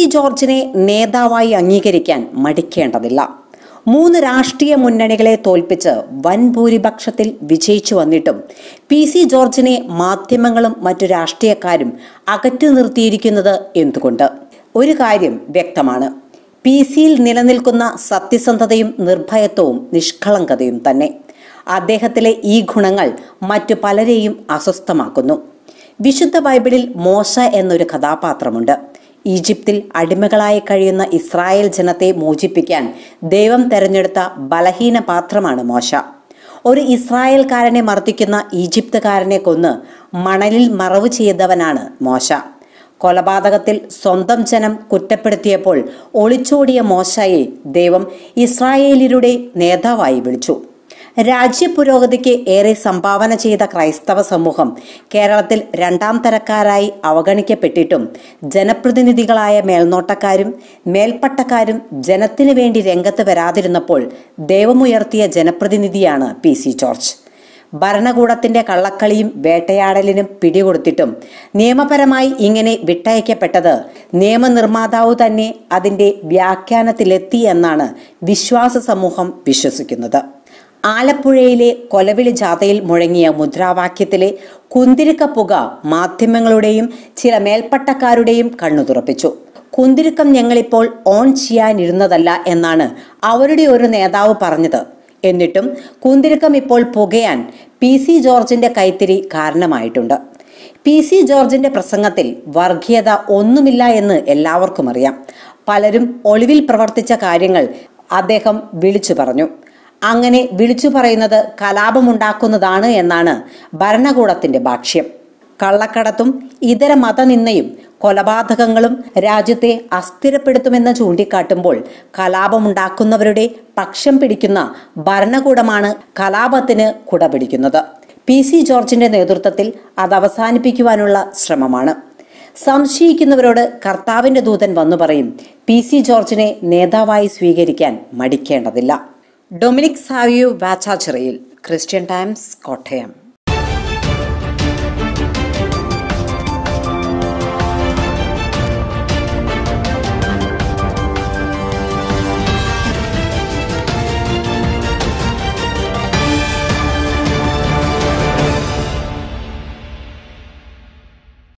ജോർജിനെ നേതാവായി അംഗീകരിക്കാൻ മടിക്കേണ്ടതില്ല മൂന്ന് രാഷ്ട്രീയ മുന്നണികളെ തോൽപ്പിച്ച് വൻ ഭൂരിപക്ഷത്തിൽ വിജയിച്ചു വന്നിട്ടും പി സി ജോർജിനെ മാധ്യമങ്ങളും മറ്റു രാഷ്ട്രീയക്കാരും അകറ്റി നിർത്തിയിരിക്കുന്നത് എന്തുകൊണ്ട് ഒരു കാര്യം വ്യക്തമാണ് പി സിയിൽ നിലനിൽക്കുന്ന സത്യസന്ധതയും നിർഭയത്വവും നിഷ്കളങ്കതയും തന്നെ അദ്ദേഹത്തിലെ ഈ ഗുണങ്ങൾ മറ്റു പലരെയും അസ്വസ്ഥമാക്കുന്നു വിശുദ്ധ ബൈബിളിൽ മോശ എന്നൊരു കഥാപാത്രമുണ്ട് ഈജിപ്തിൽ അടിമകളായി കഴിയുന്ന ഇസ്രായേൽ ജനത്തെ മോചിപ്പിക്കാൻ ദൈവം തെരഞ്ഞെടുത്ത ബലഹീന പാത്രമാണ് മോശ ഒരു ഇസ്രായേൽക്കാരനെ മർദ്ദിക്കുന്ന ഈജിപ്തുകാരനെ കൊന്ന് മണലിൽ മറവ് ചെയ്തവനാണ് മോശ കൊലപാതകത്തിൽ സ്വന്തം ജനം കുറ്റപ്പെടുത്തിയപ്പോൾ ഒളിച്ചോടിയ മോശയെ ദൈവം ഇസ്രായേലിയുടെ നേതാവായി വിളിച്ചു രാജ്യപുരോഗതിക്ക് ഏറെ സംഭാവന ചെയ്ത ക്രൈസ്തവ സമൂഹം കേരളത്തിൽ രണ്ടാം തരക്കാരായി അവഗണിക്കപ്പെട്ടിട്ടും ജനപ്രതിനിധികളായ മേൽനോട്ടക്കാരും മേൽപ്പട്ടക്കാരും ജനത്തിനു വേണ്ടി രംഗത്ത് വരാതിരുന്നപ്പോൾ ദൈവമുയർത്തിയ ജനപ്രതിനിധിയാണ് പി സി ജോർജ് ഭരണകൂടത്തിന്റെ കള്ളക്കളിയും വേട്ടയാടലിനും പിടികൊടുത്തിട്ടും നിയമപരമായി ഇങ്ങനെ വിട്ടയക്കപ്പെട്ടത് നിയമനിർമ്മാതാവ് തന്നെ അതിന്റെ വ്യാഖ്യാനത്തിലെത്തി എന്നാണ് വിശ്വാസ സമൂഹം വിശ്വസിക്കുന്നത് ആലപ്പുഴയിലെ കൊലവിളി ജാഥയിൽ മുഴങ്ങിയ മുദ്രാവാക്യത്തിലെ കുന്തിരിക്ക പുക മാധ്യമങ്ങളുടെയും ചില മേൽപ്പട്ടക്കാരുടെയും കണ്ണു തുറപ്പിച്ചു കുന്തിരിക്കം ഞങ്ങളിപ്പോൾ ഓൺ ചെയ്യാനിരുന്നതല്ല എന്നാണ് അവരുടെ ഒരു നേതാവ് പറഞ്ഞത് എന്നിട്ടും കുന്തിരിക്കം ഇപ്പോൾ പുകയാൻ പി സി ജോർജിന്റെ കൈത്തിരി കാരണമായിട്ടുണ്ട് പി സി ജോർജിന്റെ പ്രസംഗത്തിൽ വർഗീയത ഒന്നുമില്ല എന്ന് എല്ലാവർക്കും അറിയാം പലരും ഒളിവിൽ പ്രവർത്തിച്ച കാര്യങ്ങൾ അദ്ദേഹം വിളിച്ചു പറഞ്ഞു അങ്ങനെ വിളിച്ചു പറയുന്നത് കലാപമുണ്ടാക്കുന്നതാണ് എന്നാണ് ഭരണകൂടത്തിന്റെ ഭാഷ്യം കള്ളക്കടത്തും ഇതര മതനിന്ദയും കൊലപാതകങ്ങളും രാജ്യത്തെ അസ്ഥിരപ്പെടുത്തുമെന്ന് ചൂണ്ടിക്കാട്ടുമ്പോൾ കലാപമുണ്ടാക്കുന്നവരുടെ പക്ഷം പിടിക്കുന്ന ഭരണകൂടമാണ് കലാപത്തിന് കുടപിടിക്കുന്നത് പി സി ജോർജിന്റെ നേതൃത്വത്തിൽ അത് അവസാനിപ്പിക്കുവാനുള്ള ശ്രമമാണ് സംശയിക്കുന്നവരോട് കർത്താവിന്റെ ദൂതൻ വന്നു പറയും പി സി ജോർജിനെ നേതാവായി സ്വീകരിക്കാൻ മടിക്കേണ്ടതില്ല ഡൊമിനിക് സാവിയു വാച്ചാച്ചിറയിൽ ക്രിസ്ത്യൻ ടൈംസ് കോട്ടയം